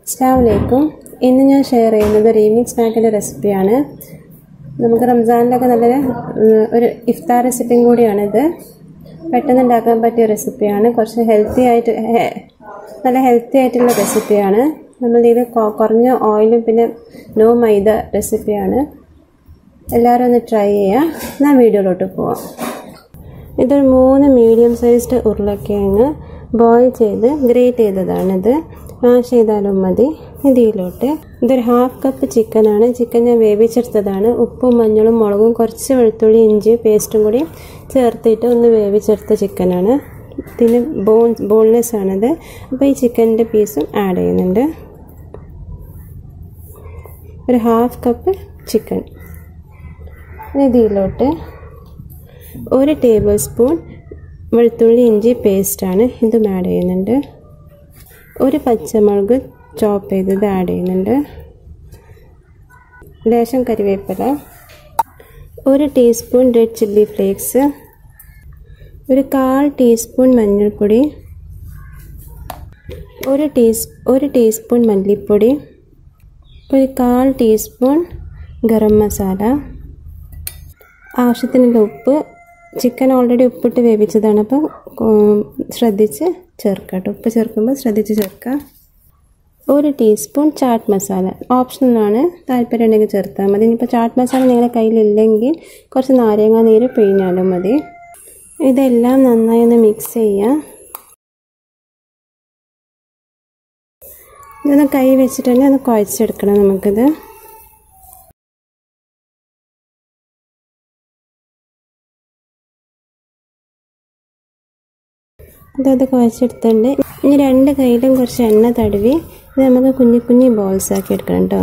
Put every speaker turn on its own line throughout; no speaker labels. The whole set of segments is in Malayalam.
അസ്സാമലൈക്കും ഇന്ന് ഞാൻ ഷെയർ ചെയ്യുന്നത് ഒരു ഈവനിങ് സ്നാക്കിൻ്റെ റെസിപ്പിയാണ് നമുക്ക് റംസാനിലൊക്കെ നല്ല ഉം, ഒരു ഇഫ്താർ റെസിപ്പിയും കൂടിയാണിത് പെട്ടെന്ന് ഉണ്ടാക്കാൻ പറ്റിയ റെസിപ്പിയാണ് കുറച്ച് ഹെൽത്തി ആയിട്ട് ഹെ- നല്ല ഹെൽത്തി ആയിട്ടുള്ള റെസിപ്പിയാണ് നമ്മൾ ഇതിൽ കുറഞ്ഞ ഓയിലും പിന്നെ നോ മൈദ റെസിപ്പിയാണ് എല്ലാവരും ഒന്ന് ട്രൈ ചെയ്യുക ഞാൻ വീഡിയോയിലോട്ട് പോവാം ഇതൊരു മൂന്ന് മീഡിയം സൈസ്ഡ് ഉരുളക്കിഴങ്ങ് ബോയിൽ ചെയ്ത് ഗ്രേറ്റ് ചെയ്തതാണിത് മാഷ് ചെയ്താലും മതി ഇതിലോട്ട് ഇതൊരു ഹാഫ് കപ്പ് ചിക്കനാണ് ചിക്കൻ ഞാൻ വേവിച്ചെടുത്തതാണ് ഉപ്പും മഞ്ഞളും മുളകും കുറച്ച് വെളുത്തുള്ളി ഇഞ്ചി പേസ്റ്റും കൂടി ചേർത്തിട്ട് ഒന്ന് വേവിച്ചെടുത്ത ചിക്കനാണ് ഇതിന് ബോൺ ബോൺലെസ് ആണിത് അപ്പോൾ ഈ ചിക്കൻ്റെ പീസും ആഡ് ചെയ്യുന്നുണ്ട് ഒരു ഹാഫ് കപ്പ് ചിക്കൻ ഇതിലോട്ട് ഒരു ടേബിൾ സ്പൂൺ വെളുത്തുള്ളി ഇഞ്ചി പേസ്റ്റാണ് ഇതും ആഡ് ചെയ്യുന്നുണ്ട് ഒരു പച്ചമുളക് ചോപ്പ് ചെയ്തത് ആഡ് ചെയ്യുന്നുണ്ട് ലേശം കരിവേപ്പില ഒരു ടീസ്പൂൺ റെഡ് ചില്ലി ഫ്ലേക്സ് ഒരു കാൽ ടീസ്പൂൺ മഞ്ഞൾപ്പൊടി ഒരു ടീസ് ഒരു ടീസ്പൂൺ മല്ലിപ്പൊടി ഒരു കാൽ ടീസ്പൂൺ ഗരം മസാല ആവശ്യത്തിനുള്ള ഉപ്പ് ചിക്കൻ ഓൾറെഡി ഉപ്പിട്ട് വേവിച്ചതാണ് അപ്പോൾ ഉം, ശ്രദ്ധിച്ച് ചേർക്കുക കേട്ടോ ഉപ്പ് ചേർക്കുമ്പോൾ ശ്രദ്ധിച്ച് ചേർക്കുക ഒരു ടീസ്പൂൺ ചാട്ട് മസാല ഓപ്ഷണലാണ് താല്പര്യം ഉണ്ടെങ്കിൽ ചേർത്താൽ മതി ഇനിയിപ്പോൾ ചാട്ട് മസാല നിങ്ങളുടെ കയ്യിലില്ലെങ്കിൽ കുറച്ച് നാരങ്ങ നീര് പിഴിഞ്ഞാലും മതി ഇതെല്ലാം നന്നായി ഒന്ന് മിക്സ് ചെയ്യുക ഇതൊന്ന് കൈ വെച്ചിട്ട് തന്നെ ഒന്ന് കുഴച്ചെടുക്കണം നമുക്കിത് ഇതത് കുഴച്ചെടുത്തിട്ടുണ്ട് ഇനി രണ്ട് കയ്യിലും കുറച്ച് എണ്ണ തടവി ഇത് നമുക്ക് കുഞ്ഞു കുഞ്ഞു ബോൾസ് ആക്കി എടുക്കണം കേട്ടോ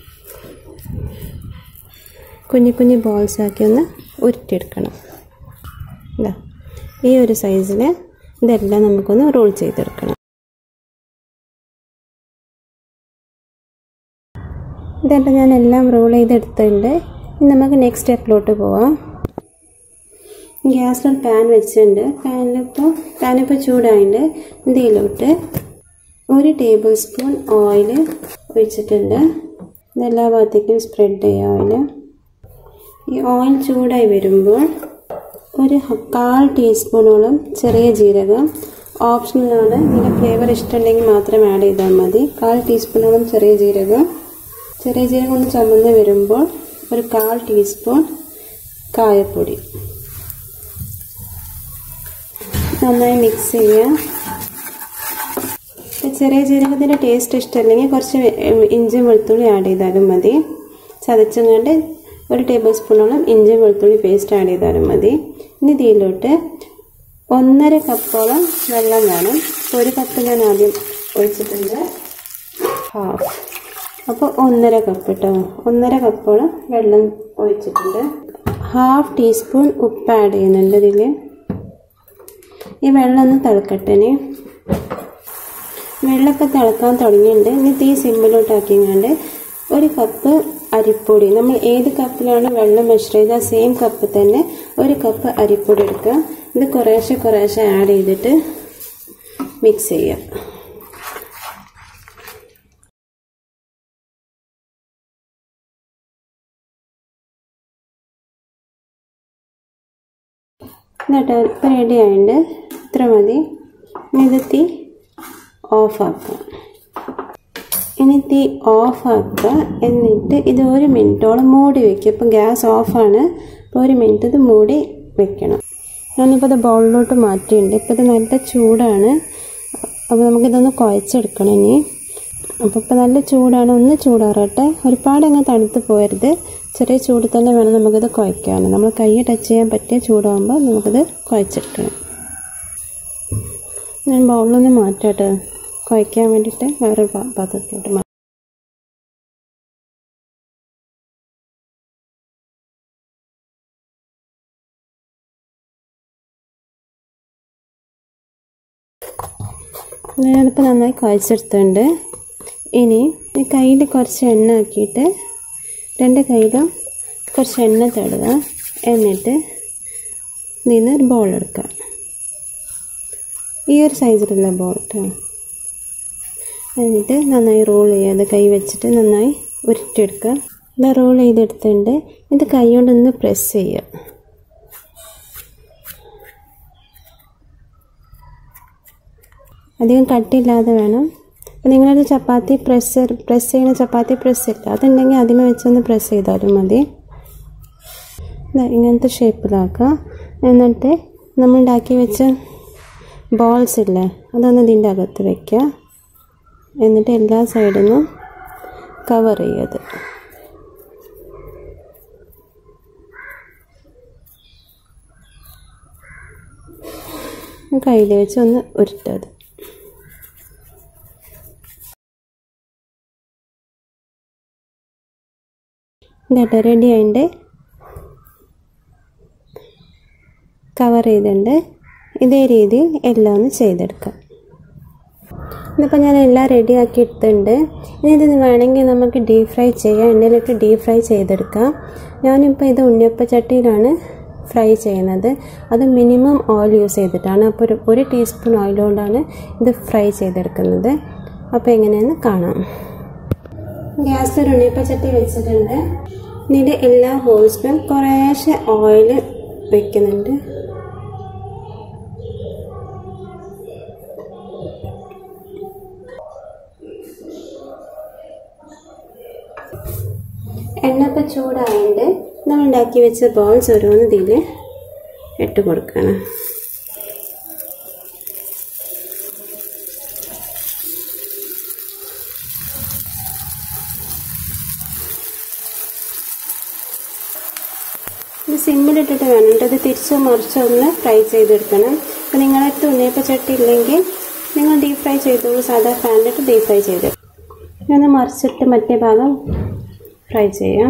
കുഞ്ഞു കുഞ്ഞു ബോൾസ് ആക്കി ഒന്ന് ഉരുട്ടിയെടുക്കണം ഇതാ ഈ ഒരു സൈസിൽ ഇതെല്ലാം നമുക്കൊന്ന് റോൾ ചെയ്തെടുക്കണം ഇതെല്ലാം ഞാൻ എല്ലാം റോൾ ചെയ്തെടുത്തിട്ടുണ്ട് ഇനി നമുക്ക് നെക്സ്റ്റ് സ്റ്റെപ്പിലോട്ട് പോവാം ഗ്യാസിൽ പാൻ വെച്ചിട്ടുണ്ട് പാനിലിപ്പോൾ പാനിപ്പോൾ ചൂടായിട്ട് ഇതിലോട്ട് ഒരു ടേബിൾ സ്പൂൺ ഓയിൽ ഒഴിച്ചിട്ടുണ്ട് ഇതെല്ലാ ഭാഗത്തേക്കും സ്പ്രെഡ് ചെയ്യുക ഓയിൽ ഈ ഓയിൽ ചൂടായി വരുമ്പോൾ ഒരു ഹ- കാൽ ടീസ്പൂണോളം ചെറിയ ജീരകം ഓപ്ഷണലാണ് ഇതിൻ്റെ ഫ്ലേവർ ഇഷ്ടമുണ്ടെങ്കിൽ മാത്രം ആഡ് ചെയ്താൽ മതി കാൽ ടീസ്പൂണോളം ചെറിയ ജീരകം ചെറിയ ജീരകം ഒന്ന് ചുമന്ന് വരുമ്പോൾ ഒരു കാൽ ടീസ്പൂൺ കായപ്പൊടി നന്നായി മിക്സ് ചെയ്യുക ഇപ്പം ചെറിയ ജീരകത്തിൻ്റെ ടേസ്റ്റ് ഇഷ്ടമല്ലെങ്കിൽ കുറച്ച് ഇഞ്ചിയും വെളുത്തുള്ളി ആഡ് ചെയ്താലും മതി ചതച്ചും കണ്ട് ഒരു ടേബിൾ സ്പൂണോളം ഇഞ്ചിയും വെളുത്തുള്ളി പേസ്റ്റ് ആഡ് ചെയ്താലും മതി ഇനി ഇതിലോട്ട് ഒന്നര കപ്പോളം വെള്ളം വേണം ഇപ്പോൾ ഒരു കപ്പ് ഞാൻ ആദ്യം ഒഴിച്ചിട്ടുണ്ട് ഹാഫ് അപ്പോൾ ഒന്നര കപ്പ് കേട്ടോ ഒന്നര കപ്പോളം വെള്ളം ഒഴിച്ചിട്ടുണ്ട് ഹാഫ് ടീസ്പൂൺ ഉപ്പ് ആഡ് ചെയ്യുന്നുണ്ട് ഇതിൽ ഈ വെള്ളം ഒന്ന് തിളക്കട്ടെ ഇനി വെള്ളമൊക്കെ തിളക്കാൻ തുടങ്ങിയിട്ടുണ്ട് ഇനി തീ സിമ്മിലോട്ടാക്കിങ്ങാണ്ട് ഒരു കപ്പ് അരിപ്പൊടി നമ്മൾ ഏത് കപ്പിലാണ് വെള്ളം മെഷർ ചെയ്ത സെയിം കപ്പ് തന്നെ ഒരു കപ്പ് അരിപ്പൊടി എടുക്കുക ഇത് കുറേശ്ശെ കുറേശ്ശെ ആഡ് ചെയ്തിട്ട് മിക്സ് ചെയ്യുക എന്നിട്ട് ഇപ്പം റെഡി ആയിട്ടുണ്ട് ഇത്ര മതി ഇനി ഇത് തീ ഓഫാക്കുക ഇനി തീ ഓഫാക്കുക എന്നിട്ട് ഇത് ഒരു മിനിറ്റോളം മൂടി വെക്കുക ഇപ്പം ഗ്യാസ് ഓഫാണ് അപ്പോൾ ഒരു മിനിറ്റ് ഇത് മൂടി വെക്കണം ഞാനിപ്പോൾ ഇത് ബൗളിലോട്ട് മാറ്റിയിട്ടുണ്ട് ഇപ്പോൾ ഇത് നല്ല ചൂടാണ് അപ്പോൾ നമുക്കിതൊന്ന് കുഴച്ചെടുക്കണം ഇനി അപ്പോൾ ഇപ്പോൾ നല്ല ചൂടാണ് ഒന്ന് ചൂടാറട്ടെ ഒരുപാട് അങ്ങ് തണുത്ത് പോയരുത് ചെറിയ ചൂട് തന്നെ വേണം നമുക്കിത് കുഴക്കാൻ നമ്മൾ കൈ ടച്ച് ചെയ്യാൻ പറ്റിയ ചൂടാകുമ്പോൾ നമുക്കിത് കുഴച്ചെടുക്കണം ഞാൻ ബൗളിലൊന്ന് മാറ്റാട്ടെ കുഴയ്ക്കാൻ വേണ്ടിയിട്ട് വേറൊരു പാ- പാത്രത്തിലോട്ട് മാറ്റാം ഞാനിപ്പോൾ നന്നായി കുഴച്ചെടുത്തിട്ടുണ്ട് ഇനി ഈ കയ്യിൽ കുറച്ച് എണ്ണ ആക്കിയിട്ട് രണ്ട് കയ്യിലും കുറച്ച് എണ്ണ തടുക എന്നിട്ട് നിന്ന് ഒരു ബോൾ എടുക്കുക ഈ ഒരു സൈസിലുള്ള ബോൾ കേട്ടോ എന്നിട്ട് നന്നായി റോൾ ചെയ്യുക അത് കൈ വെച്ചിട്ട് നന്നായി ഉരുട്ടിയെടുക്കുക ഇത് റോൾ ചെയ്തെടുത്തിട്ടുണ്ട് ഇത് കൈ കൊണ്ടൊന്ന് പ്രസ് ചെയ്യുക അധികം കട്ടിയില്ലാതെ വേണം അപ്പോൾ നിങ്ങളത് ചപ്പാത്തി പ്രസ് പ്രസ് ചെയ്യുന്ന ചപ്പാത്തി പ്രസ് ഇല്ല അതുണ്ടെങ്കിൽ അതിമ വെച്ചൊന്ന് പ്രസ് ചെയ്താലും മതി ദാ ഇങ്ങനത്തെ ഷേപ്പിലാക്കുക എന്നിട്ട് നമ്മൾ ഉണ്ടാക്കി വെച്ച ബോൾസ് ഇല്ലേ അതൊന്ന് ഇതിൻ്റെ അകത്ത് വെക്കുക എന്നിട്ട് എല്ലാ സൈഡിൽ നിന്നും കവർ ചെയ്യത് കയ്യിൽ വെച്ച് ഒന്ന് ഉരുട്ടത് ഇതേട്ടോ റെഡി ആയിട്ട് കവർ ചെയ്തിട്ടുണ്ട് ഇതേ രീതിയിൽ എല്ലാം ഒന്ന് ചെയ്തെടുക്കാം ഇതിപ്പോൾ ഞാൻ എല്ലാം റെഡി ആക്കി എടുത്തിട്ടുണ്ട് ഇനി ഇത് വേണമെങ്കിൽ നമുക്ക് ഡീപ് ഫ്രൈ ചെയ്യാം എണ്ണയിലിട്ട് ഡീപ് ഫ്രൈ ചെയ്തെടുക്കാം ഞാനിപ്പോൾ ഇത് ഉണ്ണിയപ്പ ചട്ടിയിലാണ് ഫ്രൈ ചെയ്യുന്നത് അത് മിനിമം ഓയിൽ യൂസ് ചെയ്തിട്ടാണ് അപ്പോൾ ഒരു ഒരു ടീസ്പൂൺ ഓയിൽ കൊണ്ടാണ് ഇത് ഫ്രൈ ചെയ്തെടുക്കുന്നത് അപ്പോൾ എങ്ങനെയെന്ന് കാണാം ഗ്യാസിൽ ഒരു ഉണ്ണിയപ്പ ചട്ടി വെച്ചിട്ടുണ്ട് ഇതിൻ്റെ എല്ലാ ഹോൾസിലും കുറേശ്ശെ ഓയിൽ വെക്കുന്നുണ്ട് എണ്ണ ഇപ്പോൾ ചൂടായതുകൊണ്ട് നമ്മൾ ഉണ്ടാക്കി വെച്ച ബോൾസ് ഓരോന്ന് ഇതിൽ ഇട്ട് കൊടുക്കണം ഇത് സിമ്മിലിട്ടിട്ട് വേണം കേട്ടോ ഇത് തിരിച്ചോ മറിച്ചോ ഒന്ന് ഫ്രൈ ചെയ്തെടുക്കണം അപ്പോൾ നിങ്ങളടുത്ത് ഉണ്ണിയപ്പ ചട്ടി ഇല്ലെങ്കിൽ നിങ്ങൾ ഡീപ് ഫ്രൈ ചെയ്തോളൂ സാധാ പാനിലിട്ട് ഡീപ് ഫ്രൈ ചെയ്ത് ഞാൻ മറിച്ചിട്ട് മറ്റേ ഭാഗം ഫ്രൈ ചെയ്യാം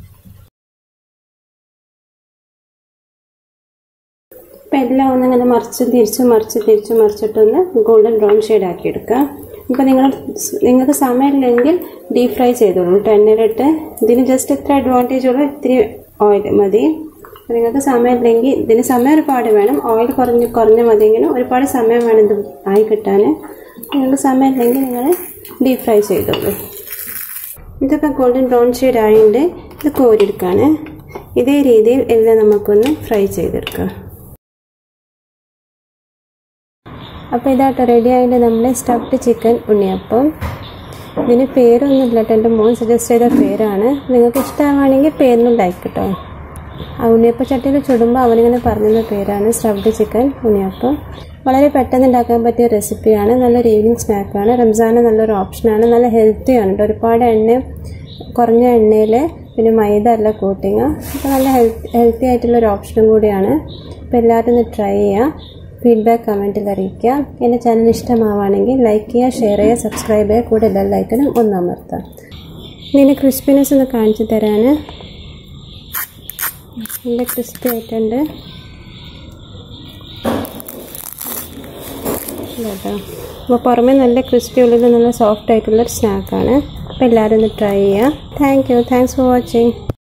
അപ്പോൾ എല്ലാം ഒന്ന് ഇങ്ങനെ മറിച്ചും തിരിച്ചും മറിച്ച് തിരിച്ചും മറിച്ചിട്ടൊന്ന് ഗോൾഡൻ ബ്രൗൺ ഷെയ്ഡ് ആക്കി എടുക്കുക ഇപ്പോൾ നിങ്ങൾ നിങ്ങൾക്ക് സമയമില്ലെങ്കിൽ ഡീപ് ഫ്രൈ ചെയ്തോളൂ കേട്ടോ എണ്ണയിലിട്ട് ഇതിന് ജസ്റ്റ് ഇത്ര അഡ്വാൻറ്റേജ് ഉള്ളൂ ഇത്തിരി ഓയിൽ മതി നിങ്ങൾക്ക് സമയമില്ലെങ്കിൽ ഇതിന് സമയം ഒരുപാട് വേണം ഓയിൽ കുറഞ്ഞ് കുറഞ്ഞ മതിയെങ്കിലും ഒരുപാട് സമയം വേണം ഇത് ആയി കിട്ടാൻ നിങ്ങൾക്ക് സമയമില്ലെങ്കിൽ നിങ്ങൾ ഡീപ് ഫ്രൈ ചെയ്തോളൂ ഇതൊക്കെ ഗോൾഡൻ ബ്രൗൺ ഷെയ്ഡ് ആയതുകൊണ്ട് ഇത് കോരിയെടുക്കാണ് ഇതേ രീതിയിൽ എല്ലാം നമുക്കൊന്ന് ഫ്രൈ ചെയ്തെടുക്കാം അപ്പോൾ ഇതാട്ടോ റെഡി ആയിട്ട് നമ്മളെ സ്റ്റഫ്ഡ് ചിക്കൻ ഉണ്ണിയപ്പം ഇതിന് പേരൊന്നുമില്ല കേട്ടോ എൻ്റെ മോൻ സജസ്റ്റ് ചെയ്ത പേരാണ് നിങ്ങൾക്ക് ഇഷ്ടമാണെങ്കിൽ പേരിനും ലൈക്ക് കേട്ടോ ആ ഉണ്ണിയപ്പ ചട്ടിയിൽ ചുടുമ്പോൾ അവനിങ്ങനെ പറഞ്ഞിരുന്ന പേരാണ് സ്റ്റഫ്ഡ് ചിക്കൻ ഉണ്ണിയപ്പം വളരെ പെട്ടെന്ന് ഉണ്ടാക്കാൻ പറ്റിയ റെസിപ്പിയാണ് നല്ലൊരു ഈവനിങ് സ്നാക്കാണ് റംസാന് നല്ലൊരു ഓപ്ഷനാണ് നല്ല ഹെൽത്തിയാണ് കേട്ടോ ഒരുപാട് എണ്ണ കുറഞ്ഞ എണ്ണയിൽ പിന്നെ മൈദ അല്ല കോട്ടിങ് അപ്പോൾ നല്ല ഹെൽത്ത് ഹെൽത്തി ആയിട്ടുള്ളൊരു ഓപ്ഷനും കൂടിയാണ് അപ്പോൾ എല്ലാവരും ഒന്ന് ട്രൈ ചെയ്യുക ഫീഡ്ബാക്ക് കമൻറ്റിൽ അറിയിക്കുക എൻ്റെ ചാനൽ ഇഷ്ടമാവുകയാണെങ്കിൽ ലൈക്ക് ചെയ്യുക ഷെയർ ചെയ്യുക സബ്സ്ക്രൈബ് ചെയ്യുക കൂടെ എല്ലാ ലൈക്കനും ഒന്ന് അമർത്താം ഇതിൻ്റെ ക്രിസ്പിനെസ് ഒന്ന് കാണിച്ചു തരാൻ നല്ല ക്രിസ്പി ആയിട്ടുണ്ട് കേട്ടോ അപ്പോൾ പുറമേ നല്ല ക്രിസ്പി ഉള്ളിൽ നല്ല സോഫ്റ്റ് ആയിട്ടുള്ളൊരു സ്നാക്കാണ് അപ്പോൾ എല്ലാവരും ഒന്ന് ട്രൈ ചെയ്യുക thank you thanks for watching